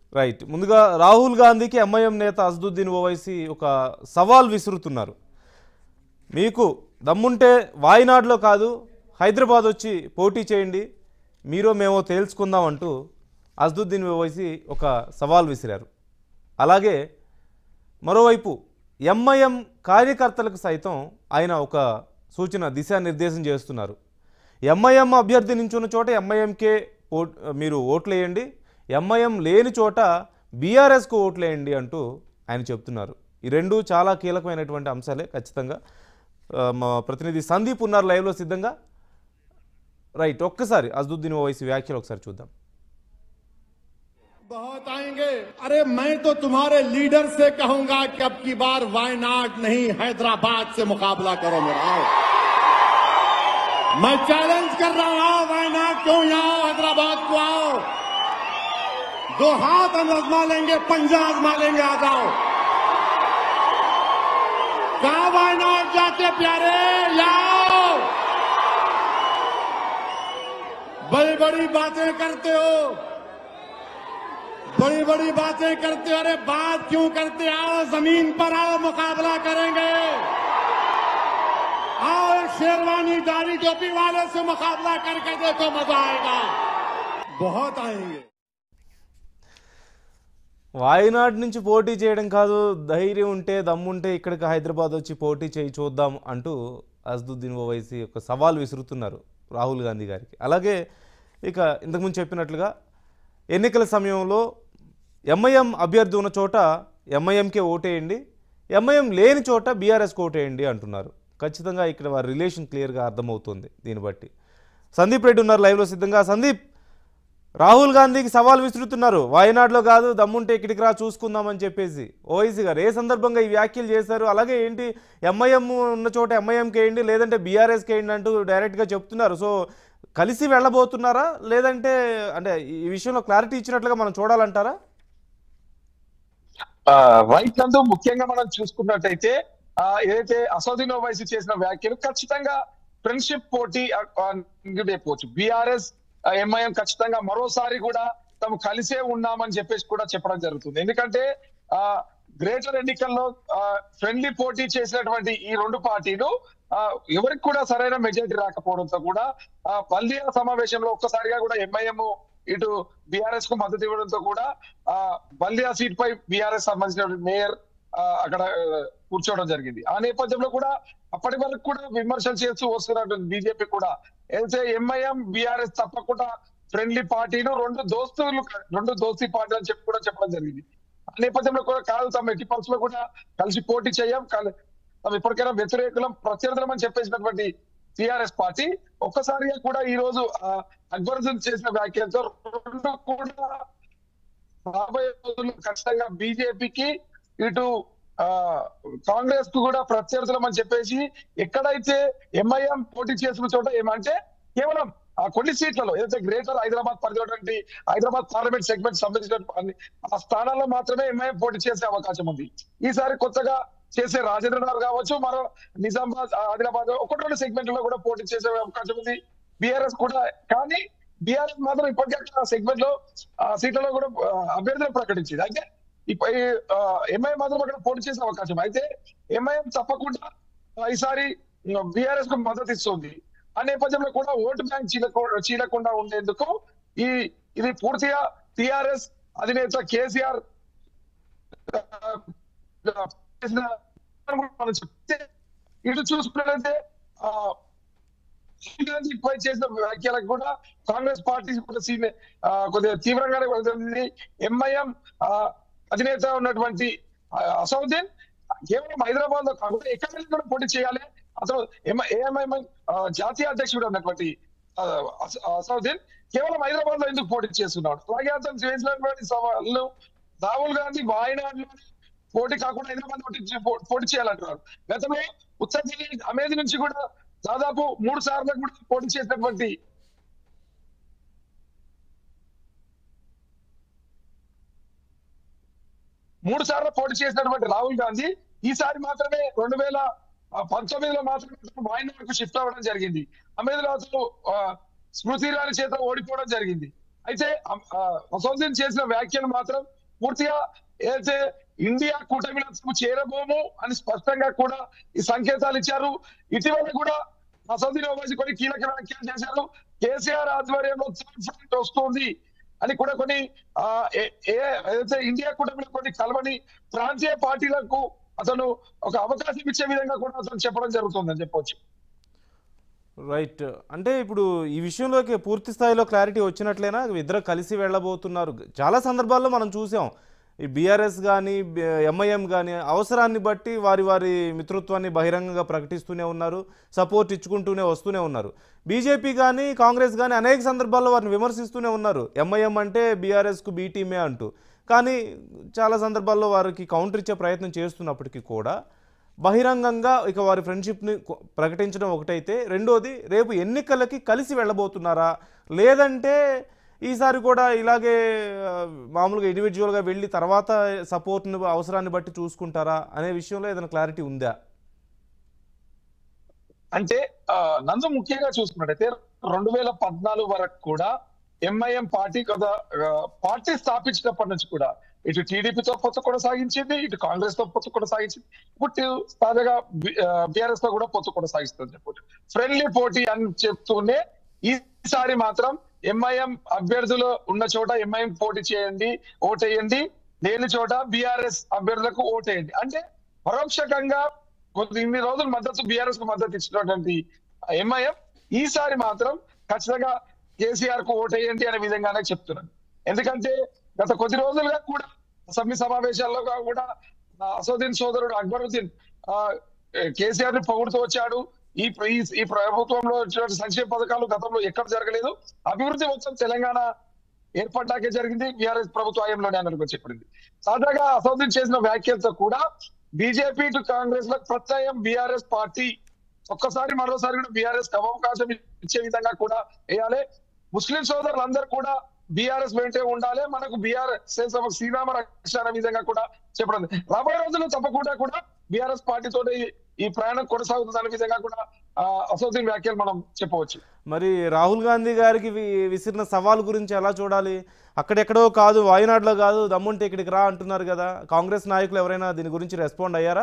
right ముందుగా రాహుల్ గాంధీకి MIM నేత అజదుద్దీన్ ఓవైసీ ఒక సవాల్ విసురుతున్నారు మీకు దమ్ముంటే వాయినాడులో కాదు హైదరాబాద్ వచ్చి పోటీ చేయండి మీరో మేమో తేల్చుకుందాం అంటూ అజదుద్దీన్ ఓవైసీ ఒక సవాల్ విసిరారు అలాగే మరోవైపు ఎంఐఎం కార్యకర్తలకు సైతం ఆయన ఒక సూచన దిశానిర్దేశం చేస్తున్నారు ఎంఐఎం అభ్యర్థి నించున్న చోట ఎంఐఎంకే ఓ మీరు ఓట్లు వేయండి ఎంఐఎం లేని చోట బీఆర్ఎస్కు ఓట్లు వేయండి అంటూ ఆయన చెప్తున్నారు ఈ రెండు చాలా కీలకమైనటువంటి అంశాలే ఖచ్చితంగా ఆ, మా ప్రతినిధి సందీప్ ఉన్నారు లైవ్లో సిద్ధంగా రైట్ ఒక్కసారి అజదుద్దీన్ ఓవైసీ వ్యాఖ్యలు ఒకసారి చూద్దాం बहुत आएंगे अरे मैं तो तुम्हारे लीडर से कहूंगा कि अब की बार वायनाड नहीं हैदराबाद से मुकाबला करो मेरा आओ मैं चैलेंज कर रहा हूं आओ वायनाड क्यों यहाँ आओ हैदराबाद को आओ दो हाथ हम आजमा लेंगे पंजा आजमा लेंगे आ जाओ कहा वायनाड जाते प्यारे लाओ बड़ी बड़ी बातें करते हो बड़ी बड़ी बातें करते हो अरे बात क्यों करते आओ जमीन पर आओ मुकाबला करेंगे आओ एक शेरवानी दाढ़ी टोपी वाले से मुकाबला करके देखो मजा आएगा बहुत आएंगे వాయనాడ్ నుంచి పోటీ చేయడం కాదు ధైర్యం ఉంటే దమ్ముంటే ఇక్కడికి హైదరాబాద్ వచ్చి పోటీ చేయి చూద్దాం అంటూ అజదుద్దీన్ ఓవైసీ ఒక సవాల్ విసురుతున్నారు రాహుల్ గాంధీ గారికి అలాగే ఇక ఇంతకుముందు చెప్పినట్లుగా ఎన్నికల సమయంలో ఎంఐఎం అభ్యర్థి ఉన్న చోట ఎంఐఎంకే ఓటేయండి ఎంఐఎం లేని చోట బీఆర్ఎస్కి ఓటేయండి అంటున్నారు ఖచ్చితంగా ఇక్కడ వారి రిలేషన్ క్లియర్గా అర్థమవుతుంది దీన్ని బట్టి సందీప్ రెడ్డి ఉన్నారు లైవ్లో సిద్ధంగా సందీప్ రాహుల్ గాంధీకి సవాల్ విసురుతున్నారు వాయనాడులో కాదు దమ్ముంటే ఇక్కడికి రా చూసుకుందామని చెప్పేసి ఓవైసీ గారు ఏ సందర్భంగా ఈ వ్యాఖ్యలు చేశారు అలాగే ఏంటి ఎంఐఎం ఉన్న చోట ఎంఐఎంకి వేయండి లేదంటే బీఆర్ఎస్కి వేయండి అంటూ డైరెక్ట్గా చెప్తున్నారు సో కలిసి వెళ్ళబోతున్నారా లేదంటే అంటే ఈ విషయంలో క్లారిటీ ఇచ్చినట్లుగా మనం చూడాలంటారా ఆ, రైట్ నందు ముఖ్యంగా మనం చూసుకున్నట్టయితే ఆ, ఏదైతే అసదుద్దీన్ ఓవైసీ చేసిన వ్యాఖ్యలు ఖచ్చితంగా ఫ్రెండ్షిప్ పోటీ చెప్పవచ్చు బీఆర్ఎస్ ఎంఐఎం ఖచ్చితంగా మరోసారి కూడా తాము కలిసే ఉన్నామని చెప్పేసి కూడా చెప్పడం జరుగుతుంది ఎందుకంటే ఆ గ్రేటర్ ఎన్నికల్లో ఫ్రెండ్లీ పోటీ చేసినటువంటి ఈ రెండు పార్టీలు ఆ, ఎవరికి కూడా సరైన మెజారిటీ రాకపోవడంతో కూడా ఆ బల్దియా సమావేశంలో ఒక్కసారిగా కూడా ఎంఐఎం ఇటు బీఆర్ఎస్ కు మద్దతు ఇవ్వడంతో కూడా ఆ బల్దియా సీట్ పై బీఆర్ఎస్ సంబంధించిన మేయర్ ఆ, అక్కడ ఆ, కూర్చోవడం జరిగింది ఆ నేపథ్యంలో కూడా అప్పటి వరకు కూడా విమర్శలు చేస్తూ వస్తున్నటువంటి బీజేపీ కూడా అయితే ఎంఐఎం బీఆర్ఎస్ తప్పకుండా ఫ్రెండ్లీ పార్టీలు రెండు దోస్తులు రెండు దోస్తీ పార్టీలు అని చెప్పి కూడా చెప్పడం జరిగింది ఆ నేపథ్యంలో కూడా కాదు తమ ఎట్టి పరిస్థితుల్లో కూడా కలిసి పోటీ చేయం కల- తమ ఇప్పటికైనా వ్యతిరేకులం ప్రత్యర్థులం అని చెప్పేసినటువంటి టిఆర్ఎస్ పార్టీ ఒక్కసారిగా కూడా ఈ రోజు ఆ, అక్బరుద్దీన్ చేసిన వ్యాఖ్యలతో రెండు కూడా రాబోయే రోజుల్లో ఖచ్చితంగా బీజేపీకి ఇటు ఆ కాంగ్రెస్ కు కూడా ప్రత్యర్థులం అని చెప్పేసి ఎక్కడైతే ఎంఐఎం పోటీ చేసిన చోట ఏమంటే కేవలం ఆ కొన్ని సీట్లలో ఏదైతే గ్రేటర్ హైదరాబాద్ పరిధిలోటువంటి హైదరాబాద్ పార్లమెంట్ సెగ్మెంట్ సంబంధించిన అన్ని- ఆ స్థానాల్లో మాత్రమే ఎంఐఎం పోటీ చేసే అవకాశం ఉంది ఈసారి కొత్తగా చేసే రాజేంద్ర నగర్ కావచ్చు మరో నిజామాబాద్ ఆ, ఆదిలాబాద్ ఒకటి రెండు సెగ్మెంట్ లో కూడా పోటీ చేసే అవకాశం ఉంది బీఆర్ఎస్ కూడా కానీ బీఆర్ఎస్ మాత్రం ఇప్పటికే అక్కడ సెగ్మెంట్ లో ఆ సీట్లలో కూడా ఆ, అభ్యర్థులు ప్రకటించింది అయితే ఎంఐఎం మాత్రం అక్కడ పోటీ చేసే అవకాశం అయితే ఎంఐఎం తప్పకుండా ఆ, ఈసారి బీఆర్ఎస్ కు మద్దతు ఇస్తుంది ఆ నేపథ్యంలో కూడా ఓటు బ్యాంక్ చీలకు చీలకుండా ఉండేందుకు ఈ ఇది పూర్తిగా టిఆర్ఎస్ అధినేత కేసీఆర్ ఆ, చేసిన మనం చెప్తే ఇటు చూసుకున్నట్లయితే ఆ రాహుల్ గాంధీ పై చేసిన వ్యాఖ్యలకు కూడా కాంగ్రెస్ పార్టీ కూడా సీనియర్ ఆ, కొద్దిగా తీవ్రంగానే వెళ్తుంది ఎంఐఎం అధినేత ఉన్నటువంటి ఆ, అసౌద్దీన్ కేవలం హైదరాబాద్ లో కాకుండా ఎక్కడ నుంచి కూడా పోటీ చేయాలి అసలు ఏఎంఐఎం జాతీయ అధ్యక్షుడు అన్నటువంటి ఆ, అస- అసౌద్దీన్ కేవలం హైదరాబాద్ లో ఎందుకు పోటీ చేస్తున్నాడు అలాగే అతను చేసినటువంటి సవాళ్ళు రాహుల్ గాంధీ వాయనాడులో పోటీ కాకుండా హైదరాబాద్ పోటీ చే- పో- పోటీ చేయాలంటున్నారు గతంలో ఉత్తర ఢిల్లీ అమేధి నుంచి కూడా దాదాపు మూడు సార్లు కూడా పోటీ చేసినటువంటి మూడు సార్లు పోటీ చేసినటువంటి రాహుల్ గాంధీ ఈసారి మాత్రమే రెండు వేల ఆ, పంతొమ్మిదిలో మాత్రమే వాయినాడుకు షిఫ్ట్ అవ్వడం జరిగింది అమేధిలో అసలు ఆ, స్మృతి ఇరానీ చేత ఓడిపోవడం జరిగింది అయితే అసౌద్దీన్ చేసిన వ్యాఖ్యలు మాత్రం పూర్తిగా ఏదైతే ఇండియా కూటమిలో చేరబోము అని స్పష్టంగా కూడా ఈ సంకేతాలు ఇచ్చారు ఇటీవల కూడా అసదుద్దీన్ ఓవైసీ కొన్ని కీలక వ్యాఖ్యలు చేశారు కేసీఆర్ ఆధ్వర్యంలో థర్డ్ ఫ్రంట్ వస్తుంది అని కూడా కొన్ని ఆ, ఏ- ఏ- ఏదైతే ఇండియా కూటమిలో కొన్ని కలవని ప్రాంతీయ పార్టీలకు అతను ఒక అవకాశం ఇచ్చే విధంగా కూడా అతను చెప్పడం జరుగుతుందని చెప్పొచ్చు రైట్ అంటే ఇప్పుడు ఈ విషయంలోకి పూర్తి స్థాయిలో క్లారిటీ వచ్చినట్లేనా ఇద్దరు కలిసి వెళ్ళబోతున్నారు చాలా సందర్భాల్లో మనం చూసాం ఈ బీఆర్ఎస్ కానీ ఎంఐఎం కానీ అవసరాన్ని బట్టి వారి వారి మిత్రత్వాన్ని బహిరంగంగా ప్రకటిస్తూనే ఉన్నారు సపోర్ట్ ఇచ్చుకుంటూనే వస్తూనే ఉన్నారు బీజేపీ కానీ కాంగ్రెస్ కానీ అనేక సందర్భాల్లో వారిని విమర్శిస్తూనే ఉన్నారు ఎంఐఎం అంటే బీఆర్ఎస్కు బీ టీమే అంటూ కానీ చాలా సందర్భాల్లో వారికి కౌంటర్ ఇచ్చే ప్రయత్నం చేస్తున్నప్పటికీ కూడా బహిరంగంగా ఇక వారి ఫ్రెండ్షిప్ని కొ- ప్రకటించడం ఒకటైతే రెండోది రేపు ఎన్నికలకి కలిసి వెళ్ళబోతున్నారా లేదంటే ఈసారి కూడా ఇలాగే ఆ, మామూలుగా ఇండివిజువల్గా వెళ్ళి తర్వాత సపోర్ట్ని అవసరాన్ని బట్టి చూసుకుంటారా అనే విషయంలో ఏదైనా క్లారిటీ ఉందా అంటే ఆ, నందు ముఖ్యంగా చూసుకున్నట్టయితే రెండు వేల పద్నాలుగు వరకు కూడా ఎంఐఎం పార్టీ కదా ఆ, పార్టీ స్థాపించినప్పటి నుంచి కూడా ఇటు టీడీపీతో పొత్తు కొనసాగించింది ఇటు కాంగ్రెస్ తో పొత్తు కొనసాగించింది ఇప్పుడు తాజాగా బీఆర్ఎస్ తో కూడా పొత్తు కొనసాగిస్తుంది చెప్పొచ్చు ఫ్రెండ్లీ పోటీ అని చెప్తూనే ఈసారి మాత్రం ఎంఐఎం అభ్యర్థులు ఉన్న చోట ఎంఐఎం పోటీ చేయండి ఓటేయండి లేని చోట బీఆర్ఎస్ అభ్యర్థులకు ఓటేయండి అంటే పరోక్షకంగా కొంత ఇన్ని రోజులు మద్దతు బీఆర్ఎస్ కు మద్దతు ఇచ్చినటువంటి ఎంఐఎం ఈసారి మాత్రం ఖచ్చితంగా కేసీఆర్ కు ఓటేయండి అనే విధంగానే చెప్తున్నాను ఎందుకంటే గత కొద్ది రోజులుగా కూడా అసెంబ్లీ సమావేశాల్లో కూడా ఆ, అసదుద్దీన్ సోదరుడు అక్బరుద్దీన్ ఆ, కేసీఆర్ ని పొగుడుతూ వచ్చాడు ఈ ప్ర- ఈ- ఈ ప్రభుత్వంలో వచ్చినటువంటి సంక్షేమ పథకాలు గతంలో ఎక్కడ జరగలేదు అభివృద్ధి మొత్తం తెలంగాణ ఏర్పడ్డాకే జరిగింది బీఆర్ఎస్ ప్రభుత్వ హయాంలోనే అని చెప్పింది తాజాగా అసదుద్దీన్ చేసిన వ్యాఖ్యలతో కూడా బీజేపీ టు కాంగ్రెస్ లకు ప్రత్యయం బీఆర్ఎస్ పార్టీ ఒక్కసారి మరోసారి కూడా బీఆర్ఎస్ అవకాశం ఇచ్చే విధంగా కూడా వేయాలి ముస్లిం సోదరులందరూ కూడా బీఆర్ఎస్ వెంటే ఉండాలి మనకు బీఆర్ఎస్ శ్రీరామ రక్ష అనే విధంగా కూడా చెప్పడం రాబోయే రోజుల్లో తప్పకుండా కూడా బీఆర్ఎస్ పార్టీతో ఈ ప్రయాణం కొనసాగుతుంది అనే విధంగా కూడా ఆ, అసదుద్దీన్ వ్యాఖ్యలు మనం చెప్పవచ్చు మరి రాహుల్ గాంధీ గారికి వి- విసిరిన సవాల్ గురించి ఎలా చూడాలి అక్కడెక్కడో కాదు వాయనాడులో కాదు దమ్ముంటే ఇక్కడికి రా అంటున్నారు కదా కాంగ్రెస్ నాయకులు ఎవరైనా దీని గురించి రెస్పాండ్ అయ్యారా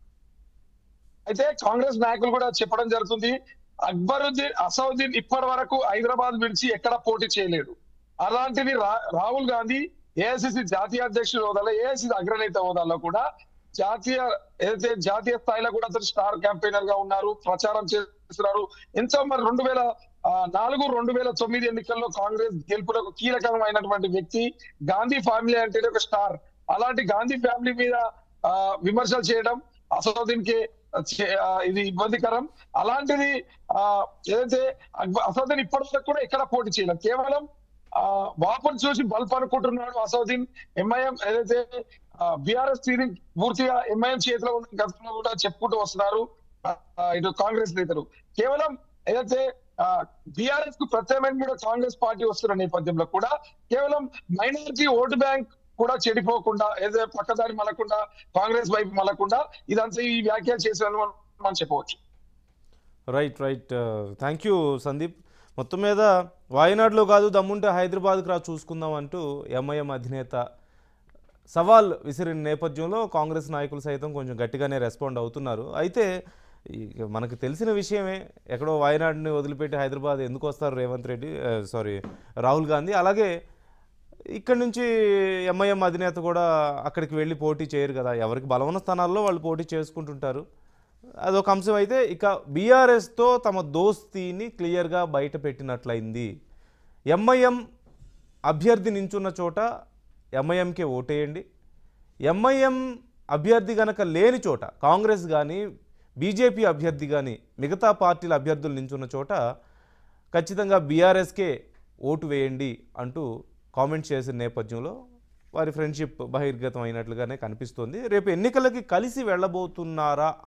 అయితే కాంగ్రెస్ నాయకులు కూడా చెప్పడం జరుగుతుంది అక్బరుద్దీన్ అసౌద్దీన్ ఇప్పటి వరకు హైదరాబాద్ విడిచి ఎక్కడ పోటీ చేయలేడు అలాంటిది రా- రాహుల్ గాంధీ ఏఐసిసి జాతీయ అధ్యక్షుడు హోదాలో ఏఐసిసి అగ్రనేత హోదాలో కూడా జాతీయ ఏదైతే జాతీయ స్థాయిలో కూడా అతను స్టార్ క్యాంపెయినర్ గా ఉన్నారు ప్రచారం చేస్తున్నారు ఎంతో మరి రెండు వేల ఆ, నాలుగు రెండు వేల తొమ్మిది ఎన్నికల్లో కాంగ్రెస్ గెలుపులకు కీలకమైనటువంటి వ్యక్తి గాంధీ ఫ్యామిలీ అంటే ఒక స్టార్ అలాంటి గాంధీ ఫ్యామిలీ మీద ఆ, విమర్శలు చేయడం అసదుద్దీన్ కి చే- ఆ, ఇది ఇబ్బందికరం అలాంటిది ఆ ఏదైతే అక్బ- అసదుద్దీన్ ఇప్పటి వరకు కూడా ఎక్కడ పోటీ చేయలేదు కేవలం ఆ వాపును చూసి బల్బ్ అనుకుంటున్నాడు అసదుద్దీన్ ఎంఐఎం ఏదైతే బీఆర్ఎస్ స్టీరింగ్ పూర్తిగా ఎంఐఎం చేతిలో ఉన్న గతంలో కూడా చెప్పుకుంటూ వస్తున్నారు ఆ, ఆ, ఇటు కాంగ్రెస్ నేతలు కేవలం ఏదైతే బీఆర్ఎస్ కు ప్రత్యామ్నాయం కూడా కాంగ్రెస్ పార్టీ వస్తున్న నేపథ్యంలో కూడా కేవలం మైనారిటీ ఓటు బ్యాంక్ కూడా చెడిపోకుండా ఏదైతే పక్కదారి మలకుండా కాంగ్రెస్ వైపు మలకుండా ఇదంతా ఈ వ్యాఖ్యలు చేశారని మనం మనం చెప్పవచ్చు right right thank you Sandeep మొత్తం మీద వాయనాడులో కాదు దమ్ముంటే హైదరాబాద్కి రా చూసుకుందాం అంటూ ఎంఐఎం అధినేత సవాల్ విసిరిన నేపథ్యంలో కాంగ్రెస్ నాయకులు సైతం కొంచెం గట్టిగానే రెస్పాండ్ అవుతున్నారు అయితే ఇక మనకు తెలిసిన విషయమే ఎక్కడో వాయనాడుని వదిలిపెట్టి హైదరాబాద్ ఎందుకు వస్తారు రేవంత్ రెడ్డి సారీ రాహుల్ గాంధీ అలాగే ఇక్కడ నుంచి ఎంఐఎం అధినేత కూడా అక్కడికి వెళ్ళి పోటీ చేయరు కదా ఎవరికి బలమైన స్థానాల్లో వాళ్ళు పోటీ చేసుకుంటుంటారు అదొక అంశం అయితే ఇక బీఆర్ఎస్తో తమ దోస్తీని క్లియర్గా బయట పెట్టినట్లయింది ఎంఐఎం అభ్యర్థి నించున్న చోట ఎంఐఎంకే ఓటేయండి ఎంఐఎం అభ్యర్థి గనక లేని చోట కాంగ్రెస్ కానీ బీజేపీ అభ్యర్థి కానీ మిగతా పార్టీల అభ్యర్థులు నించున్న చోట ఖచ్చితంగా బీఆర్ఎస్కే ఓటు వేయండి అంటూ కామెంట్ చేసిన నేపథ్యంలో వారి ఫ్రెండ్షిప్ బహిర్గతం అయినట్లుగానే కనిపిస్తోంది రేపు ఎన్నికలకి కలిసి వెళ్ళబోతున్నారా